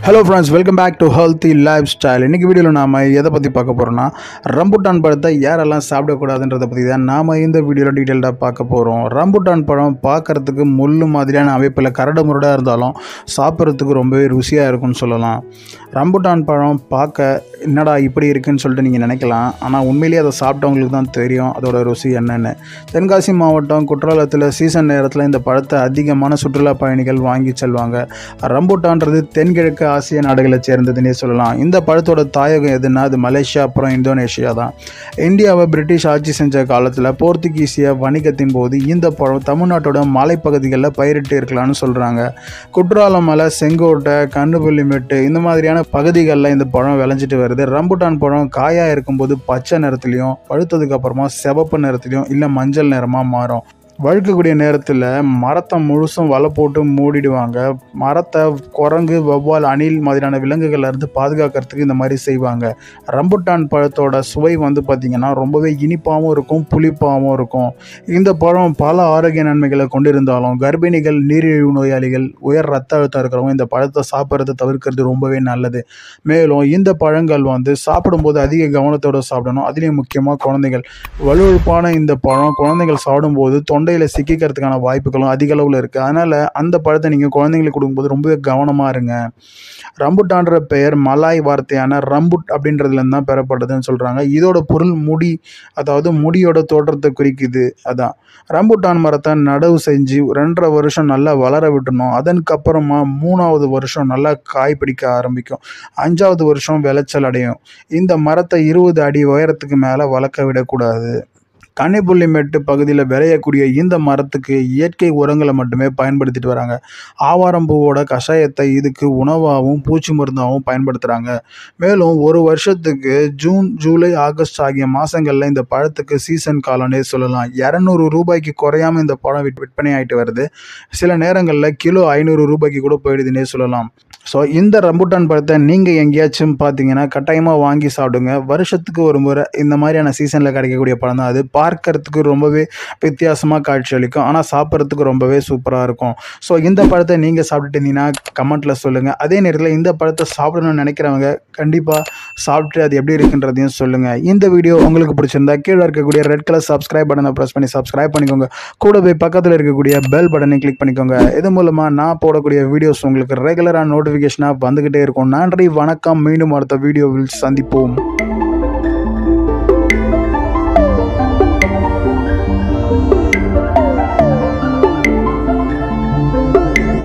hello friends welcome back to healthy life style இன்றைக்கி வீடியோவில் நாம் எதை பற்றி பார்க்க போகிறோம்னா ரம்புட்டான் பழத்தை யாரெல்லாம் சாப்பிடக்கூடாதுன்றதை பற்றி தான் நாம் இந்த வீடியோவில் டீட்டெயில்டாக பார்க்க போகிறோம் ரம்புட்டான் பழம் பார்க்குறதுக்கு முள்ளு மாதிரியான அமைப்பில் கரடு முரடாக இருந்தாலும் சாப்பிட்றதுக்கு ரொம்பவே ருசியாக இருக்கும்னு சொல்லலாம் ரம்புட்டான் பழம் பார்க்க என்னடா இப்படி இருக்குன்னு சொல்லிட்டு நீங்கள் நினைக்கலாம் ஆனால் உண்மையிலேயே அதை சாப்பிட்டவங்களுக்கு தான் தெரியும் அதோட ருசி என்னென்னு தென்காசி மாவட்டம் குற்றாலத்தில் சீசன் நேரத்தில் இந்த பழத்தை அதிகமான சுற்றுலா பயணிகள் வாங்கி செல்வாங்க ரம்புட்டான்றது தென்கிழக்கு ஆசிய நாடுகளை சேர்ந்ததுன்னே சொல்லலாம் இந்த பழத்தோட தாயகம் எதுன்னா அது மலேசியா அப்புறம் இந்தோனேஷியா தான் இந்தியாவை பிரிட்டிஷ் ஆட்சி செஞ்ச காலத்தில் போர்த்துகீசிய வணிகத்தின் போது இந்த பழம் தமிழ்நாட்டோட மலைப்பகுதிகளில் பயிரிட்டு இருக்கலாம்னு சொல்கிறாங்க குற்றாலம் மலை செங்கோட்டை கண்ணுபுள்ளிமெட்டு இந்த மாதிரியான பகுதிகளில் இந்த பழம் விளைஞ்சிட்டு வருது ரம்புட்டான் பழம் காயாக இருக்கும்போது பச்சை நிறத்துலையும் பழுத்ததுக்கு அப்புறமா சிவப்பு நிறத்துலையும் இல்லை மஞ்சள் நிறமாக மாறும் வழுக்கக்கூடிய நேரத்தில் மரத்தை முழுசும் வலை போட்டு மூடிடுவாங்க மரத்தை குரங்கு வௌவால் அணில் மாதிரியான விலங்குகள்ல இருந்து பாதுகாக்கிறதுக்கு இந்த மாதிரி செய்வாங்க ரம்புட்டான் பழத்தோட சுவை வந்து பார்த்திங்கன்னா ரொம்பவே இனிப்பாகவும் இருக்கும் புளிப்பாகவும் இருக்கும் இந்த பழம் பல ஆரோக்கிய நன்மைகளை கொண்டிருந்தாலும் கர்ப்பிணிகள் நீரிழிவு நோயாளிகள் உயர் ரத்த அழுத்தம் இருக்கிறவங்க இந்த பழத்தை சாப்பிட்றத தவிர்க்கிறது ரொம்பவே நல்லது மேலும் இந்த பழங்கள் வந்து சாப்பிடும்போது அதிக கவனத்தோடு சாப்பிடணும் அதுலேயும் முக்கியமாக குழந்தைகள் வலுவழுப்பான இந்த பழம் குழந்தைகள் சாப்பிடும்போது தொண்டையில் சிக்கிக்கிறதுக்கான வாய்ப்புகளும் அதிக அளவில் இருக்குது அதனால் அந்த பழத்தை நீங்கள் குழந்தைங்களுக்கு கொடுக்கும்போது ரொம்பவே கவனமாக இருங்க ரம்புட்டான்ற பெயர் மலாய் வார்த்தையான ரம்புட் அப்படின்றதுலேருந்து தான் பெறப்பட்டதுன்னு சொல்கிறாங்க இதோட பொருள் முடி அதாவது முடியோட தோற்றத்தை குறிக்குது அதான் ரம்புட்டான் மரத்தை நடவு செஞ்சு ரெண்டரை வருஷம் நல்லா வளர விட்டணும் அதற்கப்புறமா மூணாவது வருஷம் நல்லா காய் பிடிக்க ஆரம்பிக்கும் அஞ்சாவது வருஷம் விளைச்சல் அடையும் இந்த மரத்தை இருபது அடி உயரத்துக்கு மேலே வளர்க்க விடக்கூடாது கன்னிப்புள்ளிமேட்டு பகுதியில் விளையக்கூடிய இந்த மரத்துக்கு இயற்கை உரங்களை மட்டுமே பயன்படுத்திட்டு வராங்க ஆவாரம்பூவோட கஷாயத்தை இதுக்கு உணவாகவும் பூச்சி மருந்தாகவும் பயன்படுத்துகிறாங்க மேலும் ஒரு வருஷத்துக்கு ஜூன் ஜூலை ஆகஸ்ட் ஆகிய மாதங்களில் இந்த பழத்துக்கு சீசன் காலம்னே சொல்லலாம் இரநூறு ரூபாய்க்கு குறையாம இந்த பழம் விற் விற்பனை ஆகிட்டு வருது சில நேரங்களில் கிலோ ஐநூறு ரூபாய்க்கு கூட போயிடுதுன்னே சொல்லலாம் ஸோ இந்த ரம்புட்டான் பழத்தை நீங்கள் எங்கேயாச்சும் பார்த்தீங்கன்னா கட்டாயமாக வாங்கி சாப்பிடுங்க வருஷத்துக்கு ஒரு முறை இந்த மாதிரியான சீசனில் கிடைக்கக்கூடிய பழம் தான் அது பார்க்கறதுக்கு ரொம்பவே வித்தியாசமாக காட்சி அளிக்கும் ஆனால் சாப்பிட்றதுக்கு ரொம்பவே சூப்பராக இருக்கும் ஸோ இந்த பழத்தை நீங்கள் சாப்பிட்டுட்டு இருந்தீங்கன்னா கமெண்ட்டில் சொல்லுங்கள் அதே நேரத்தில் இந்த பழத்தை சாப்பிடணும்னு நினைக்கிறவங்க கண்டிப்பாக சாப்பிட்டு அது எப்படி இருக்குன்றதையும் சொல்லுங்கள் இந்த வீடியோ உங்களுக்கு பிடிச்சிருந்தா கீழே இருக்கக்கூடிய ரெட் கலர் சப்ஸ்கிரைப் பட்டனை ப்ரெஸ் பண்ணி சப்ஸ்கிரைப் பண்ணிக்கோங்க கூட போய் பக்கத்தில் இருக்கக்கூடிய பெல் பட்டனை கிளிக் பண்ணிக்கோங்க இது மூலமாக நான் போடக்கூடிய வீடியோஸ் உங்களுக்கு ரெகுலராக நோட்டிஃபிகேஷனாக வந்துக்கிட்டே இருக்கும் நன்றி வணக்கம் மீண்டும் அடுத்த வீடியோவில் சந்திப்போம்